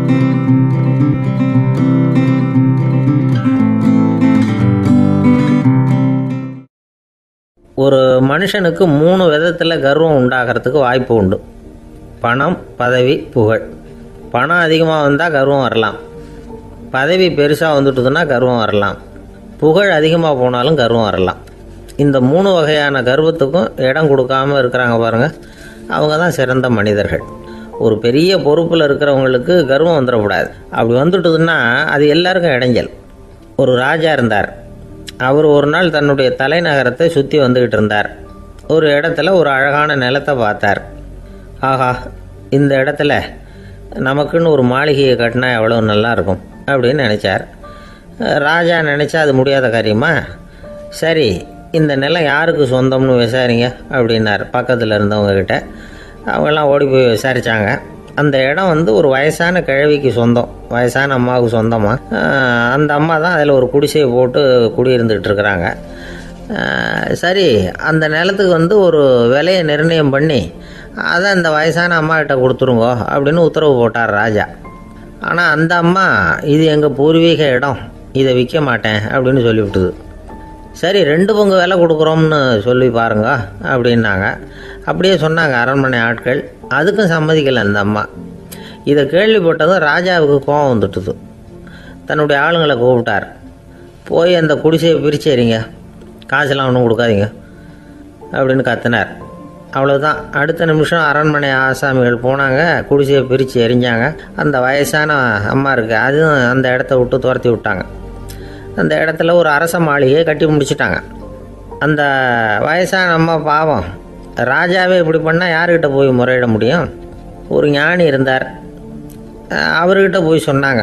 ஒரு மனுஷனுக்கு மூணு விதத்தில் கர்வம் உண்டாகிறதுக்கு வாய்ப்பு உண்டு பணம் பதவி புகழ் பணம் அதிகமாக வந்தால் கர்வம் வரலாம் பதவி பெருசாக வந்துட்டுதுன்னா கர்வம் வரலாம் புகழ் அதிகமாக போனாலும் கர்வம் வரலாம் இந்த மூணு வகையான கர்வத்துக்கும் இடம் கொடுக்காம இருக்கிறாங்க பாருங்கள் அவங்க தான் சிறந்த மனிதர்கள் ஒரு பெரிய பொறுப்பில் இருக்கிறவங்களுக்கு கர்வம் வந்துடக்கூடாது அப்படி வந்துட்டுதுன்னா அது எல்லாருக்கும் இடைஞ்சல் ஒரு ராஜா இருந்தார் அவர் ஒரு நாள் தன்னுடைய தலைநகரத்தை சுற்றி வந்துக்கிட்டு இருந்தார் ஒரு இடத்துல ஒரு அழகான நிலத்தை பார்த்தார் ஆஹா இந்த இடத்துல நமக்குன்னு ஒரு மாளிகையை கட்டினா எவ்வளோ நல்லா இருக்கும் அப்படின்னு நினச்சார் ராஜா நினச்சா அது முடியாத காரியமா சரி இந்த நிலம் யாருக்கு சொந்தம்னு விசாரிங்க அப்படின்னார் பக்கத்தில் இருந்தவங்க கிட்ட அவங்கெல்லாம் ஓடி போய் விசாரித்தாங்க அந்த இடம் வந்து ஒரு வயசான கிழவிக்கு சொந்தம் வயசான அம்மாவுக்கு சொந்தமாக அந்த அம்மா தான் அதில் ஒரு குடிசையை போட்டு குடியிருந்துகிட்டு இருக்கிறாங்க ஆஹ் சரி அந்த நிலத்துக்கு வந்து ஒரு விலையை நிர்ணயம் பண்ணி அதை அந்த வயசான அம்மா கிட்ட கொடுத்துருங்கோ அப்படின்னு உத்தரவு போட்டார் ராஜா ஆனால் அந்த அம்மா இது எங்கள் பூர்வீக இடம் இதை விற்க மாட்டேன் அப்படின்னு சொல்லிவிட்டுது சரி ரெண்டு பங்கு விலை கொடுக்குறோம்னு சொல்லி பாருங்க அப்படின்னாங்க அப்படியே சொன்னாங்க அரண்மனை ஆட்கள் அதுக்கும் சம்மதிக்கலை அந்த அம்மா இதை கேள்விப்பட்டதும் ராஜாவுக்கு கோபம் வந்துட்டுது தன்னுடைய ஆளுங்களை கூப்பிட்டார் போய் அந்த குடிசையை பிரிச்சேரிங்க காசெல்லாம் ஒன்றும் கொடுக்காதீங்க அப்படின்னு கத்தினார் அவ்வளோதான் அடுத்த நிமிஷம் அரண்மனை ஆசாமிகள் போனாங்க குடிசையை பிரித்து எரிஞ்சாங்க அந்த வயசான அம்மா இருக்கு அதுவும் அந்த இடத்த விட்டு துரத்தி விட்டாங்க அந்த இடத்துல ஒரு அரச மாளிகையை கட்டி முடிச்சிட்டாங்க அந்த வயசான அம்மா பாவம் ராஜாவே இப்படி பண்ணால் யாருக்கிட்ட போய் முறையிட முடியும் ஒரு ஞானி இருந்தார் அஹ் அவர்கிட்ட போய் சொன்னாங்க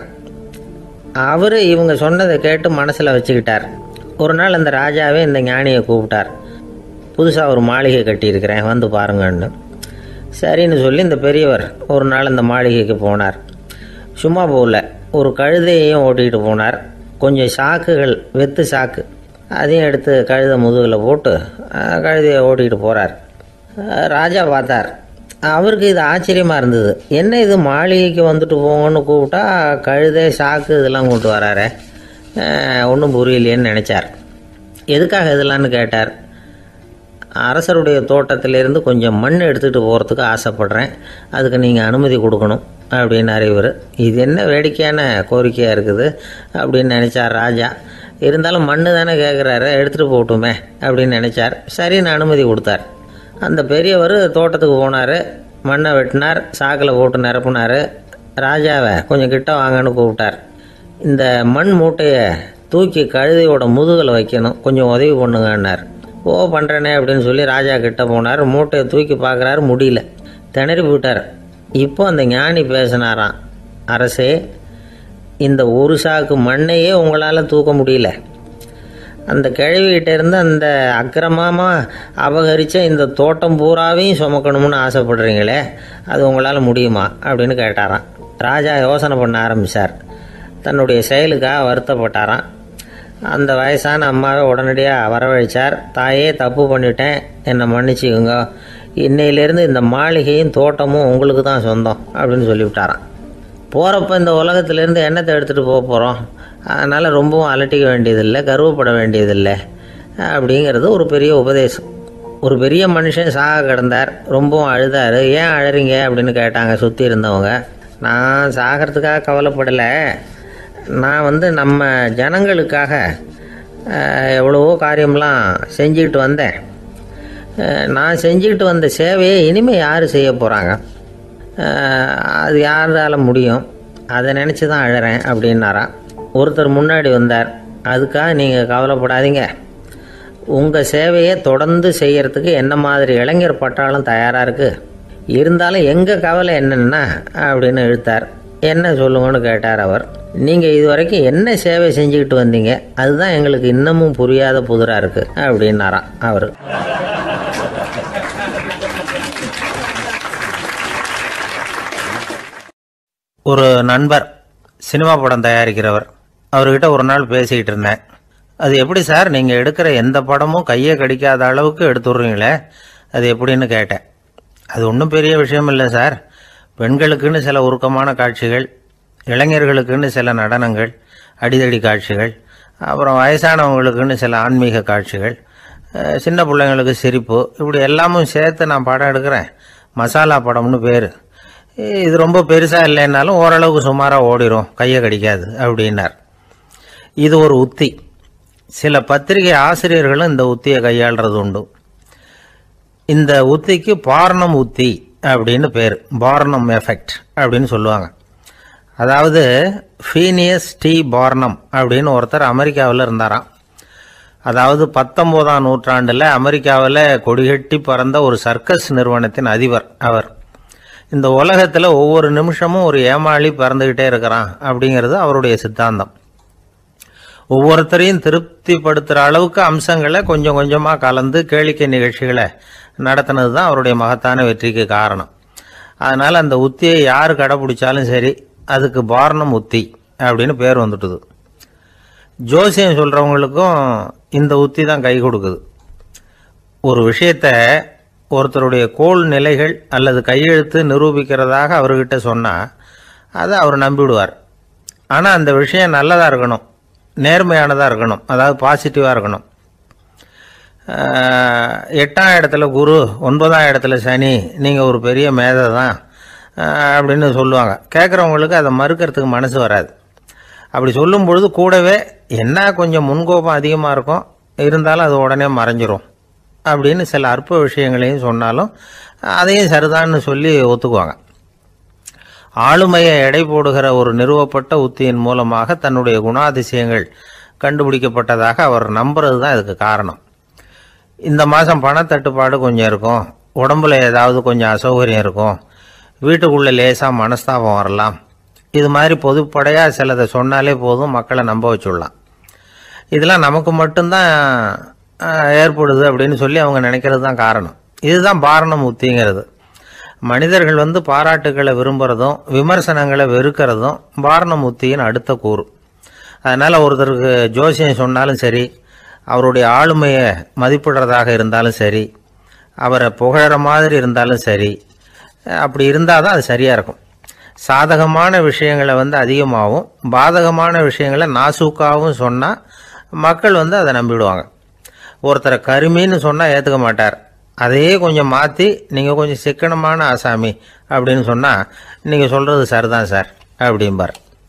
அவர் இவங்க சொன்னதை கேட்டு மனசில் வச்சுக்கிட்டார் ஒரு நாள் அந்த ராஜாவே இந்த ஞானியை கூப்பிட்டார் புதுசாக ஒரு மாளிகை கட்டியிருக்கிறேன் வந்து பாருங்கன்னு சரின்னு சொல்லி இந்த பெரியவர் ஒரு நாள் இந்த மாளிகைக்கு போனார் சும்மா போகல ஒரு கழுதையையும் ஓட்டிகிட்டு போனார் கொஞ்சம் சாக்குகள் வெத்து சாக்கு அதையும் எடுத்து கழுதை முதுகில் போட்டு அஹ், கழுதையை ஓட்டிகிட்டு போகிறார் ராஜா பார்த்தார் அவருக்கு இது ஆச்சரியமாக இருந்தது என்ன இது மாளிகைக்கு வந்துட்டு போங்கன்னு கூப்பிட்டா கழுதை சாக்கு இதெல்லாம் கொண்டு வராரே ஒன்றும் புரியலையேன்னு நினச்சார் எதுக்காக இதெல்லாம்னு கேட்டார் அரசருடைய தோட்டத்திலிருந்து கொஞ்சம் மண் எடுத்துகிட்டு போகிறதுக்கு ஆசைப்பட்றேன் அதுக்கு நீங்கள் அனுமதி கொடுக்கணும் அப்படின்னாரு இவர் இது என்ன வேடிக்கையான கோரிக்கையாக இருக்குது அப்படின்னு நினச்சார் ராஜா இருந்தாலும் மண் தானே கேட்குறாரு எடுத்துகிட்டு போகட்டுமே அப்படின்னு நினச்சார் சரின்னு அனுமதி கொடுத்தார் அந்த பெரியவர் தோட்டத்துக்கு போனார் மண்ணை வெட்டினார் சாக்கில் போட்டு நிரப்புனார் ராஜாவை கொஞ்சம் கிட்ட வாங்கன்னு கூப்பிட்டார் இந்த மண் மூட்டையை தூக்கி கழுதையோட முதுகில் வைக்கணும் கொஞ்சம் உதவி பண்ணுங்கன்னார் ஓ பண்ணுறேனே அப்படின்னு சொல்லி ராஜா கிட்ட போனார் மூட்டையை தூக்கி பார்க்குறாரு முடியல திணறி போயிட்டார் இப்போ அந்த ஞானி பேசினாராம் அரசே இந்த ஒரு சாக்கு மண்ணையே உங்களால் தூக்க முடியல அந்த கிழவிகிட்ட இருந்து அந்த அக்கிரமமாக அபகரித்த இந்த தோட்டம் பூராவையும் சுமக்கணும்னு ஆசைப்படுறீங்களே அது உங்களால் முடியுமா அப்படின்னு கேட்டாராம் ராஜா யோசனை பண்ண ஆரம்பித்தார் தன்னுடைய செயலுக்காக வருத்தப்பட்டாராம் அந்த வயசான அம்மாவை உடனடியாக வரவழைச்சார் தாயே தப்பு பண்ணிட்டேன் என்னை மன்னிச்சுக்குங்க இன்னையிலேருந்து இந்த மாளிகையும் தோட்டமும் உங்களுக்கு தான் சொந்தம் அப்படின்னு சொல்லிவிட்டாராம் போகிறப்ப இந்த உலகத்திலேருந்து எண்ணத்தை எடுத்துகிட்டு போக போகிறோம் அதனால் ரொம்பவும் அலட்டிக்க வேண்டியதில்லை கர்வப்பட வேண்டியதில்லை அப்படிங்கிறது ஒரு பெரிய உபதேசம் ஒரு பெரிய மனுஷன் சாக கிடந்தார் ரொம்பவும் அழுதார் ஏன் அழறீங்க அப்படின்னு கேட்டாங்க சுற்றி இருந்தவங்க நான் சாகிறதுக்காக கவலைப்படலை நான் வந்து நம்ம ஜனங்களுக்காக அஹ், எவ்வளவோ காரியம்லாம் செஞ்சுக்கிட்டு வந்தேன் அஹ், நான் செஞ்சுக்கிட்டு வந்த சேவையை இனிமேல் யார் செய்ய போகிறாங்க அது யாரால முடியும் அதை நினச்சி தான் அழறேன் அப்படின்னாராம் ஒருத்தர் முன்னாடி வந்தார் அதுக்காக நீங்கள் கவலைப்படாதீங்க உங்கள் சேவையை தொடர்ந்து செய்யறதுக்கு என்ன மாதிரி இளைஞர் பட்டாளம் தயாராக இருக்குது இருந்தாலும் எங்கள் கவலை என்னென்னா அப்படின்னு இழுத்தார் என்ன சொல்லுங்கன்னு கேட்டார் அவர் நீங்கள் இது வரைக்கும் என்ன சேவை செஞ்சுக்கிட்டு வந்தீங்க அதுதான் எங்களுக்கு இன்னமும் புரியாத புதிராக இருக்குது அப்படின்னாராம் அவர் ஒரு நண்பர் சினிமா படம் தயாரிக்கிறவர் அவர்கிட்ட ஒரு நாள் பேசிக்கிட்டு இருந்தேன் அது எப்படி சார் நீங்கள் எடுக்கிற எந்த படமும் கையை கடிக்காத அளவுக்கு எடுத்துடுறீங்களே அது எப்படின்னு கேட்டேன் அது ஒன்றும் பெரிய விஷயம் இல்லை சார் பெண்களுக்குன்னு சில உருக்கமான காட்சிகள் இளைஞர்களுக்குன்னு சில நடனங்கள் அடிதடி காட்சிகள் அப்புறம் வயசானவங்களுக்குன்னு சில ஆன்மீக காட்சிகள் அஹ் சின்ன பிள்ளைங்களுக்கு சிரிப்பு இப்படி எல்லாமும் சேர்த்து நான் படம் எடுக்கிறேன் மசாலா படம்னு பேர் இது ரொம்ப பெருசாக இல்லைன்னாலும் ஓரளவுக்கு சுமாராக ஓடிரும் கையை கடிக்காது அப்படின்னார் இது ஒரு உத்தி சில பத்திரிகை ஆசிரியர்களும் இந்த உத்தியை கையாளுறது உண்டு இந்த உத்திக்கு பார்னம் உத்தி அப்படின்னு பேர் பார்னம் எஃபெக்ட் அப்படின்னு சொல்லுவாங்க அதாவது ஃபீனியஸ் டி பார்னம் அப்படின்னு ஒருத்தர் அமெரிக்காவில் இருந்தாராம் அதாவது பத்தொம்போதாம் நூற்றாண்டில் அமெரிக்காவில் கொடிகட்டி பறந்த ஒரு சர்க்கஸ் நிறுவனத்தின் அதிபர் அவர் இந்த உலகத்தில் ஒவ்வொரு நிமிஷமும் ஒரு ஏமாளி பறந்துக்கிட்டே இருக்கிறான் அப்படிங்கிறது அவருடைய சித்தாந்தம் ஒவ்வொருத்தரையும் திருப்திப்படுத்துகிற அளவுக்கு அம்சங்களை கொஞ்சம் கொஞ்சமாக கலந்து கேளிக்கை நிகழ்ச்சிகளை நடத்தினது தான் அவருடைய மகத்தான வெற்றிக்கு காரணம் அதனால் அந்த உத்தியை யார் கடைப்பிடிச்சாலும் சரி அதுக்கு பார்னம் உத்தி அப்படின்னு பேர் வந்துட்டுது ஜோசியம் சொல்கிறவங்களுக்கும் இந்த உத்தி தான் கை கொடுக்குது ஒரு விஷயத்த ஒருத்தருடைய கோல் நிலைகள் அல்லது கையெழுத்து நிரூபிக்கிறதாக அவர்கிட்ட சொன்னால் அதை அவர் நம்பிவிடுவார் ஆனால் அந்த விஷயம் நல்லதாக இருக்கணும் நேர்மையானதாக இருக்கணும் அதாவது பாசிட்டிவாக இருக்கணும் ஆஹ், எட்டாம் இடத்துல குரு ஒன்பதாம் இடத்துல சனி நீங்கள் ஒரு பெரிய மேதை தான் ஆஹ், அப்படின்னு சொல்லுவாங்க கேட்குறவங்களுக்கு அதை மறுக்கிறதுக்கு மனசு வராது அப்படி சொல்லும் பொழுது கூடவே என்ன கொஞ்சம் முன்கோபம் அதிகமாக இருக்கும் இருந்தாலும் அது உடனே மறைஞ்சிரும் அப்படின்னு சில அற்ப விஷயங்களையும் சொன்னாலும் அதையும் சரிதான்னு சொல்லி ஒத்துக்குவாங்க ஆளுமையை எடை போடுகிற ஒரு நிறுவப்பட்ட உத்தியின் மூலமாக தன்னுடைய குணாதிசயங்கள் கண்டுபிடிக்கப்பட்டதாக அவர் நம்புறது தான் இதுக்கு காரணம் இந்த மாதம் பணத்தட்டுப்பாடு கொஞ்சம் இருக்கும் உடம்புல ஏதாவது கொஞ்சம் அசௌகரியம் இருக்கும் வீட்டுக்குள்ளே லேசாக மனஸ்தாபம் வரலாம் இது மாதிரி பொதுப்படையாக சிலதை சொன்னாலே போதும் மக்களை நம்ப வச்சுடலாம் இதெல்லாம் நமக்கு மட்டும்தான் ஆஹ், ஏற்படுது அப்படின்னு சொல்லி அவங்க நினைக்கிறது தான் காரணம் இதுதான் பாரணம் உத்திங்கிறது மனிதர்கள் வந்து பாராட்டுகளை விரும்புகிறதும் விமர்சனங்களை வெறுக்கிறதும் பாரணம் உத்தியின் அடுத்த கூறு அதனால் ஒருத்தருக்கு ஜோசியம் சொன்னாலும் சரி அவருடைய ஆளுமையை மதிப்பிடுறதாக இருந்தாலும் சரி அவரை புகழற மாதிரி இருந்தாலும் சரி அப்படி இருந்தால் தான் அது சரியாக இருக்கும் சாதகமான விஷயங்களை வந்து அதிகமாகவும் பாதகமான விஷயங்களை நாசூக்காகவும் சொன்னால் மக்கள் வந்து அதை நம்பிடுவாங்க ஒருத்தரை கருமின்னு சொன்னால் ஏற்றுக்க மாட்டார் அதையே கொஞ்சம் மாற்றி நீங்கள் கொஞ்சம் சிக்கனமான ஆசாமி அப்படின்னு சொன்னால் நீங்கள் சொல்கிறது சரிதான் சார் அப்படிம்பார்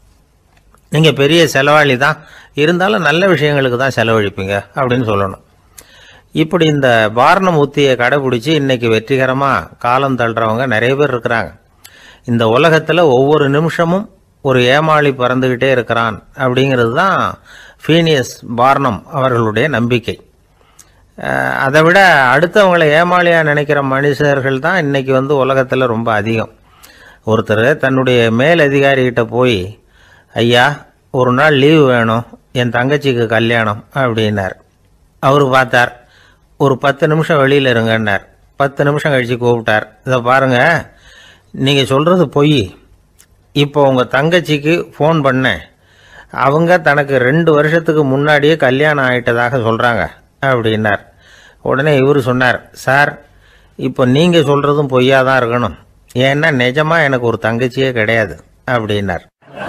நீங்கள் பெரிய செலவாளி தான் இருந்தாலும் நல்ல விஷயங்களுக்கு தான் செலவழிப்பீங்க அப்படின்னு சொல்லணும் இப்படி இந்த பாரணம் உத்தியை கடைபிடிச்சி இன்னைக்கு வெற்றிகரமாக காலம் தள்ளுறவங்க நிறைய பேர் இருக்கிறாங்க இந்த உலகத்தில் ஒவ்வொரு நிமிஷமும் ஒரு ஏமாளி பறந்துக்கிட்டே இருக்கிறான் அப்படிங்கிறது தான் ஃபீனியஸ் பார்னம் அவர்களுடைய நம்பிக்கை அஹ், அதை விட அடுத்தவங்களை ஏமாளியாக நினைக்கிற மனுஷர்கள் தான் இன்னைக்கு வந்து உலகத்தில் ரொம்ப அதிகம் ஒருத்தர் தன்னுடைய மேல் அதிகாரிகிட்ட போய் ஐயா ஒரு நாள் லீவு வேணும் என் தங்கச்சிக்கு கல்யாணம் அப்படின்னார் அவர் பார்த்தார் ஒரு பத்து நிமிஷம் வெளியில் இருங்கன்னார் பத்து நிமிஷம் கழித்து கூப்பிட்டார் இதை பாருங்கள் நீங்கள் சொல்கிறது பொய் இப்போ உங்கள் தங்கச்சிக்கு ஃபோன் பண்ணேன் அவங்க தனக்கு ரெண்டு வருஷத்துக்கு முன்னாடியே கல்யாணம் ஆயிட்டதாக சொல்கிறாங்க அப்படின்னார் உடனே இவர் சொன்னார் சார் இப்போ நீங்கள் சொல்கிறதும் பொய்யா தான் இருக்கணும் ஏன்னா நிஜமாக எனக்கு ஒரு தங்கச்சியே கிடையாது அப்படின்னார்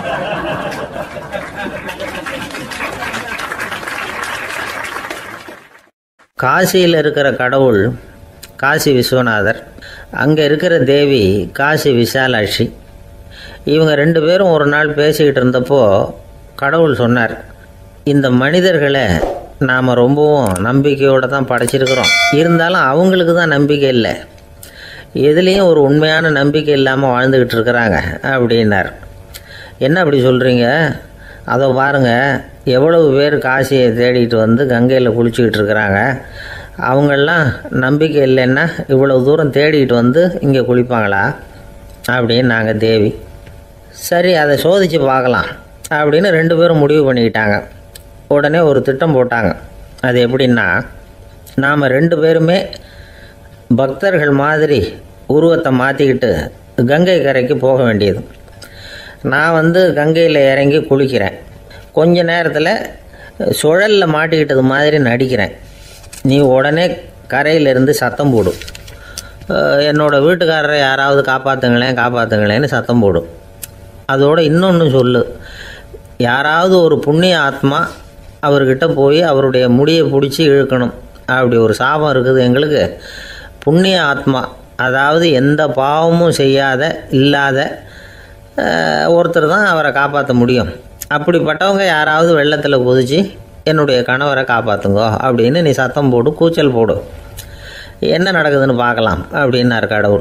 காசியில் இருக்கிற கடவுள் காசி விஸ்வநாதர் அங்கே இருக்கிற தேவி காசி விசாலாட்சி இவங்க ரெண்டு பேரும் ஒரு நாள் பேசிக்கிட்டு இருந்தப்போ கடவுள் சொன்னார் இந்த மனிதர்களை நாம் ரொம்பவும் நம்பிக்கையோடு தான் படைச்சிருக்கிறோம் இருந்தாலும் அவங்களுக்கு தான் நம்பிக்கை இல்லை எதுலேயும் ஒரு உண்மையான நம்பிக்கை இல்லாமல் வாழ்ந்துக்கிட்டு இருக்கிறாங்க அப்படின்னார் என்ன அப்படி சொல்கிறீங்க அதை பாருங்கள் எவ்வளவு பேர் காசியை தேடிட்டு வந்து கங்கையில் குளிச்சுக்கிட்டு இருக்கிறாங்க அவங்கெல்லாம் நம்பிக்கை இல்லைன்னா இவ்வளவு தூரம் தேடிட்டு வந்து இங்கே குளிப்பாங்களா அப்படின்னு நாங்கள் தேவி சரி அதை சோதித்து பார்க்கலாம் அப்படின்னு ரெண்டு பேரும் முடிவு பண்ணிக்கிட்டாங்க உடனே ஒரு திட்டம் போட்டாங்க அது எப்படின்னா நாம் ரெண்டு பேருமே பக்தர்கள் மாதிரி உருவத்தை மாற்றிக்கிட்டு கங்கை கரைக்கு போக வேண்டியது நான் வந்து கங்கையில் இறங்கி குளிக்கிறேன் கொஞ்ச நேரத்தில் சுழலில் மாட்டிக்கிட்டது மாதிரி நடிக்கிறேன் நீ உடனே கரையிலிருந்து சத்தம் போடும் அஹ் என்னோட வீட்டுக்காரரை யாராவது காப்பாற்றுங்களேன் காப்பாற்றுங்களேன்னு சத்தம் போடும் அதோட இன்னொன்று சொல்லு யாராவது ஒரு புண்ணிய ஆத்மா அவர்கிட்ட போய் அவருடைய முடியை பிடிச்சி இழுக்கணும் அப்படி ஒரு சாபம் இருக்குது எங்களுக்கு புண்ணிய ஆத்மா அதாவது எந்த பாவமும் செய்யாத இல்லாத அஹ், ஒருத்தர் தான் அவரை காப்பாற்ற முடியும் அப்படிப்பட்டவங்க யாராவது வெள்ளத்தில் குதிச்சு என்னுடைய கணவரை காப்பாற்றுங்கோ அப்படின்னு நீ சத்தம் போடு கூச்சல் போடு என்ன நடக்குதுன்னு பார்க்கலாம் அப்படின்னார் கடவுள்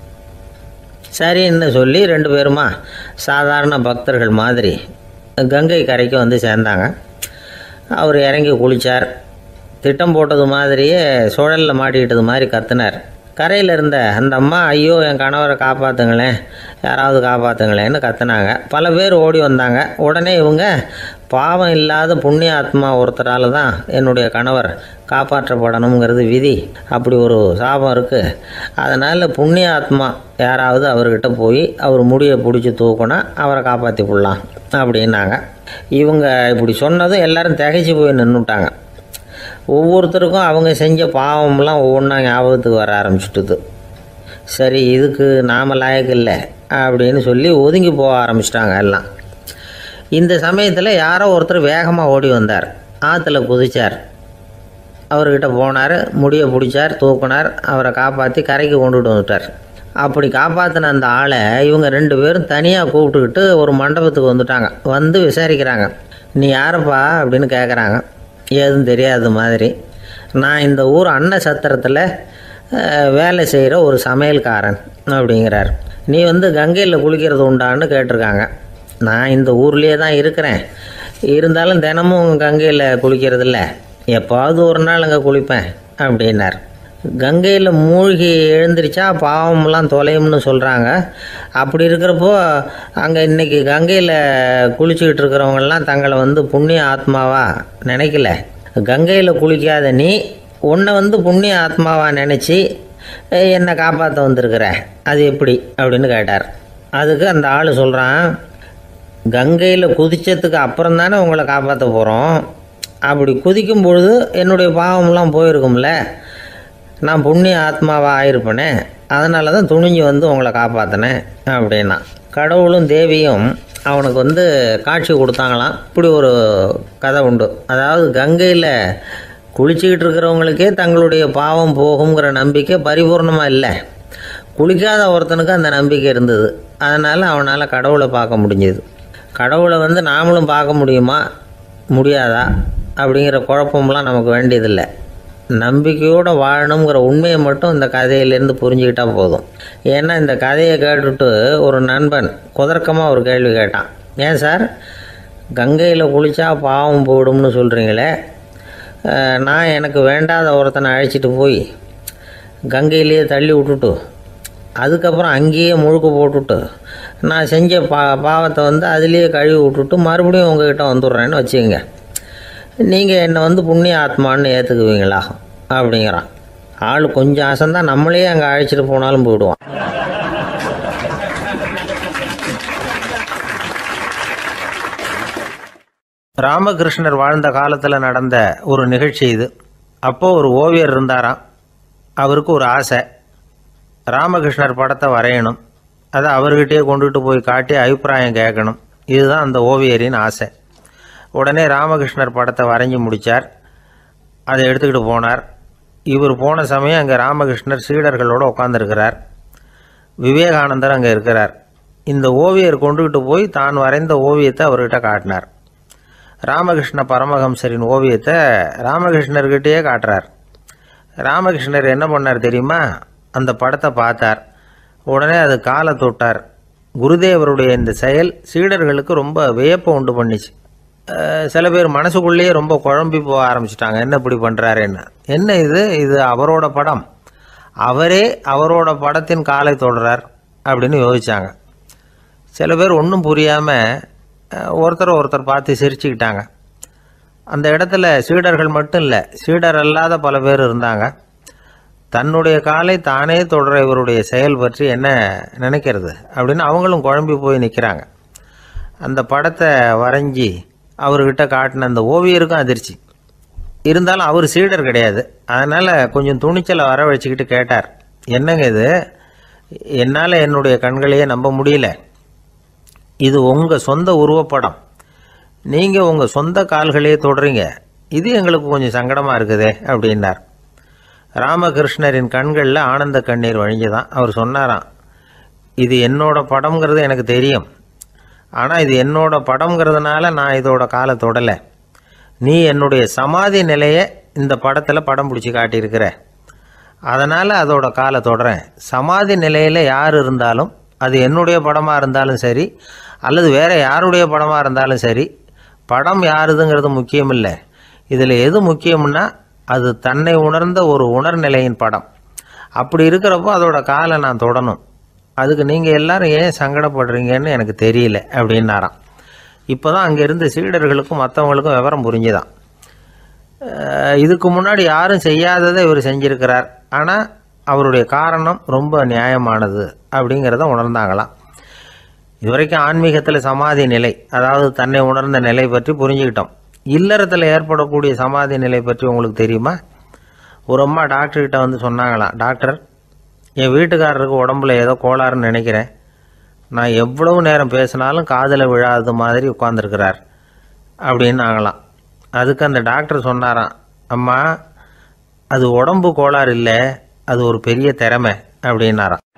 சரின்னு சொல்லி ரெண்டு பேருமா சாதாரண பக்தர்கள் மாதிரி கங்கை கரைக்கு வந்து சேர்ந்தாங்க அவர் இறங்கி குளித்தார் திட்டம் போட்டது மாதிரியே சுழலில் மாட்டிக்கிட்டது மாதிரி கத்துனார் கரையில் இருந்த அந்த அம்மா ஐயோ என் கணவரை காப்பாற்றுங்களேன் யாராவது காப்பாற்றுங்களேன்னு கத்துனாங்க பல பேர் ஓடி வந்தாங்க உடனே இவங்க பாவம் இல்லாத புண்ணிய ஆத்மா ஒருத்தரால் தான் என்னுடைய கணவர் காப்பாற்றப்படணுங்கிறது விதி அப்படி ஒரு சாபம் இருக்குது அதனால் புண்ணிய ஆத்மா யாராவது அவர்கிட்ட போய் அவர் முடியை பிடிச்சி தூக்குனா அவரை காப்பாற்றி விடலாம் அப்படின்னாங்க இவங்க இப்படி சொன்னதும் எல்லாரும் திகைச்சு போய் நின்றுட்டாங்க ஒவ்வொருத்தருக்கும் அவங்க செஞ்ச பாவம்லாம் ஒவ்வொன்றா ஞாபகத்துக்கு வர ஆரம்பிச்சுட்டுது சரி இதுக்கு நாம லாயக்கு இல்லை அப்படின்னு சொல்லி ஒதுங்கி போக ஆரம்பிச்சிட்டாங்க எல்லாம் இந்த சமயத்தில் யாரோ ஒருத்தர் வேகமாக ஓடி வந்தார் ஆற்றுல குதிச்சார் அவர்கிட்ட போனார் முடியை பிடிச்சார் தூக்குனார் அவரை காப்பாற்றி கரைக்கு கொண்டுட்டு வந்துட்டார் அப்படி காப்பாற்றின அந்த ஆளை இவங்க ரெண்டு பேரும் தனியாக கூப்பிட்டுக்கிட்டு ஒரு மண்டபத்துக்கு வந்துட்டாங்க வந்து விசாரிக்கிறாங்க நீ யாரப்பா அப்படின்னு கேட்குறாங்க ஏதும் தெரியாத மாதிரி நான் இந்த ஊர் அன்ன சத்திரத்தில் அஹ், வேலை செய்கிற ஒரு சமையல்காரன் அப்படிங்கிறார் நீ வந்து கங்கையில் குளிக்கிறது உண்டான்னு கேட்டிருக்காங்க நான் இந்த ஊர்லேயே தான் இருக்கிறேன் இருந்தாலும் தினமும் கங்கையில் குளிக்கிறது இல்லை எப்பாவது ஒரு நாள் அங்கே குளிப்பேன் அப்படின்னார் கங்கையில் மூழ்கி எழுந்திரிச்சா பாவம்லாம் தொலையும்னு சொல்கிறாங்க அப்படி இருக்கிறப்போ அங்கே இன்னைக்கு கங்கையில் குளிச்சுக்கிட்டு இருக்கிறவங்கெல்லாம் தங்களை வந்து புண்ணிய ஆத்மாவா நினைக்கல கங்கையில் குளிக்காத நீ உன்னை வந்து புண்ணிய ஆத்மாவா நினச்சி என்னை காப்பாற்ற வந்திருக்கிற அது எப்படி அப்படின்னு கேட்டார் அதுக்கு அந்த ஆள் சொல்கிறான் கங்கையில் குதிச்சதுக்கு அப்புறம் தானே உங்களை காப்பாற்ற போகிறோம் அப்படி குதிக்கும் பொழுது என்னுடைய பாவம்லாம் போயிருக்கும்ல நான் புண்ணிய ஆத்மாவாக ஆயிருப்பேனே அதனால தான் துணிஞ்சு வந்து உங்களை காப்பாற்றினேன் அப்படின்னா கடவுளும் தேவியும் அவனுக்கு வந்து காட்சி கொடுத்தாங்களாம் இப்படி ஒரு கதை உண்டு அதாவது கங்கையில் குளிச்சுக்கிட்டு இருக்கிறவங்களுக்கே தங்களுடைய பாவம் போகுங்கிற நம்பிக்கை பரிபூர்ணமாக இல்லை குளிக்காத ஒருத்தனுக்கு அந்த நம்பிக்கை இருந்தது அதனால் அவனால் கடவுளை பார்க்க முடிஞ்சது கடவுளை வந்து நாமளும் பார்க்க முடியுமா முடியாதா அப்படிங்கிற குழப்பம்லாம் நமக்கு வேண்டியதில்லை நம்பிக்கையோடு வாழணுங்கிற உண்மையை மட்டும் இந்த கதையிலேருந்து புரிஞ்சுக்கிட்டா போதும் ஏன்னா இந்த கதையை கேட்டுட்டு ஒரு நண்பன் குதர்க்கமாக ஒரு கேள்வி கேட்டான் ஏன் சார் கங்கையில் குளித்தா பாவம் போயிடும்னு சொல்கிறீங்களே அஹ், நான் எனக்கு வேண்டாத ஒருத்தனை அழைச்சிட்டு போய் கங்கையிலேயே தள்ளி விட்டுட்டு அதுக்கப்புறம் அங்கேயே முழுக்க போட்டுட்டு நான் செஞ்ச பா பாவத்தை வந்து அதுலேயே கழுவி விட்டுட்டு மறுபடியும் உங்ககிட்ட வந்துடுறேன்னு வச்சுக்கோங்க நீங்கள் என்னை வந்து புண்ணிய ஆத்மான்னு ஏற்றுக்குவீங்களா அப்படிங்கிறான் ஆள் கொஞ்சம் அசந்தான் நம்மளே அங்கே அழைச்சிட்டு போனாலும் போயிடுவான் ராமகிருஷ்ணர் வாழ்ந்த காலத்தில் நடந்த ஒரு நிகழ்ச்சி இது அப்போது ஒரு ஓவியர் இருந்தாராம் அவருக்கு ஒரு ஆசை ராமகிருஷ்ணர் படத்தை வரையணும் அதை அவர்கிட்டயே கொண்டுட்டு போய் காட்டி அபிப்பிராயம் கேட்கணும் இதுதான் அந்த ஓவியரின் ஆசை உடனே ராமகிருஷ்ணர் படத்தை வரைஞ்சி முடித்தார் அதை எடுத்துக்கிட்டு போனார் இவர் போன சமயம் அங்கே ராமகிருஷ்ணர் சீடர்களோடு உட்காந்துருக்கிறார் விவேகானந்தர் அங்கே இருக்கிறார் இந்த ஓவியர் கொண்டுகிட்டு போய் தான் வரைந்த ஓவியத்தை அவர்கிட்ட காட்டினார் ராமகிருஷ்ண பரமஹம்சரின் ஓவியத்தை ராமகிருஷ்ணர்கிட்டயே காட்டுறார் ராமகிருஷ்ணர் என்ன பண்ணார் தெரியுமா அந்த படத்தை பார்த்தார் உடனே அது காலை தொட்டார் குருதேவருடைய இந்த செயல் சீடர்களுக்கு ரொம்ப வியப்பை உண்டு பண்ணிச்சு அஹ் சில பேர் மனசுக்குள்ளேயே ரொம்ப குழம்பி போக ஆரம்பிச்சிட்டாங்க என்ன இப்படி பண்ணுறாருன்னு என்ன இது இது அவரோட படம் அவரே அவரோட படத்தின் காலை தொடுறார் அப்படின்னு யோசிச்சாங்க சில பேர் ஒன்றும் புரியாமல் ஒருத்தர் ஒருத்தர் பார்த்து சிரிச்சுக்கிட்டாங்க அந்த இடத்துல சீடர்கள் மட்டும் இல்லை சீடர் அல்லாத பல பேர் இருந்தாங்க தன்னுடைய காலை தானே தொடர இவருடைய செயல் பற்றி என்ன நினைக்கிறது அப்படின்னு அவங்களும் குழம்பி போய் நிற்கிறாங்க அந்த படத்தை வரைஞ்சி அவர்கிட்ட காட்டின அந்த ஓவியருக்கும் அதிர்ச்சி இருந்தாலும் அவர் சீடர் கிடையாது அதனால் கொஞ்சம் துணிச்சலை வர வச்சுக்கிட்டு கேட்டார் என்னங்க இது என்னால் என்னுடைய கண்களையே நம்ப முடியல இது உங்கள் சொந்த உருவப்படம் நீங்கள் உங்கள் சொந்த கால்களையே தொடுறீங்க இது எங்களுக்கு கொஞ்சம் சங்கடமாக இருக்குதே அப்படின்னார் ராமகிருஷ்ணரின் கண்களில் ஆனந்த கண்ணீர் வழிஞ்சுதான் அவர் சொன்னாராம் இது என்னோட படம்ங்கிறது எனக்கு தெரியும் ஆனால் இது என்னோட படம்ங்கிறதுனால நான் இதோட காலை தொடலை நீ என்னுடைய சமாதி நிலையை இந்த படத்தில் படம் பிடிச்சி காட்டியிருக்கிற அதனால் அதோட காலை தொடறேன் சமாதி நிலையில் யார் இருந்தாலும் அது என்னுடைய படமாக இருந்தாலும் சரி அல்லது வேறு யாருடைய படமாக இருந்தாலும் சரி படம் யாருதுங்கிறது முக்கியம் இல்லை இதில் எது முக்கியம்னா அது தன்னை உணர்ந்த ஒரு உணர்நிலையின் படம் அப்படி இருக்கிறப்போ அதோட காலை நான் தொடணும் அதுக்கு நீங்கள் எல்லாரும் ஏன் சங்கடப்படுறீங்கன்னு எனக்கு தெரியல அப்படின்னாராம் இப்போ தான் அங்கே இருந்த சீடர்களுக்கும் மற்றவங்களுக்கும் விவரம் புரிஞ்சுதான் அஹ் இதுக்கு முன்னாடி யாரும் செய்யாததை இவர் செஞ்சிருக்கிறார் ஆனால் அவருடைய காரணம் ரொம்ப நியாயமானது அப்படிங்கிறத உணர்ந்தாங்களாம் இதுவரைக்கும் ஆன்மீகத்தில் சமாதி நிலை அதாவது தன்னை உணர்ந்த நிலை பற்றி புரிஞ்சுக்கிட்டோம் இல்லறத்தில் ஏற்படக்கூடிய சமாதி நிலை பற்றி உங்களுக்கு தெரியுமா ஒரு அம்மா டாக்டர்கிட்ட வந்து சொன்னாங்களாம் டாக்டர் என் வீட்டுக்காரருக்கு உடம்புல ஏதோ கோளாறுன்னு நினைக்கிறேன் நான் எவ்வளவு நேரம் பேசினாலும் காதில் விழாதது மாதிரி உட்காந்துருக்கிறார் அப்படின்னு ஆகலாம் அதுக்கு அந்த டாக்டர் சொன்னாராம் அம்மா அது உடம்பு கோளாறு இல்லை அது ஒரு பெரிய திறமை அப்படின்னாராம்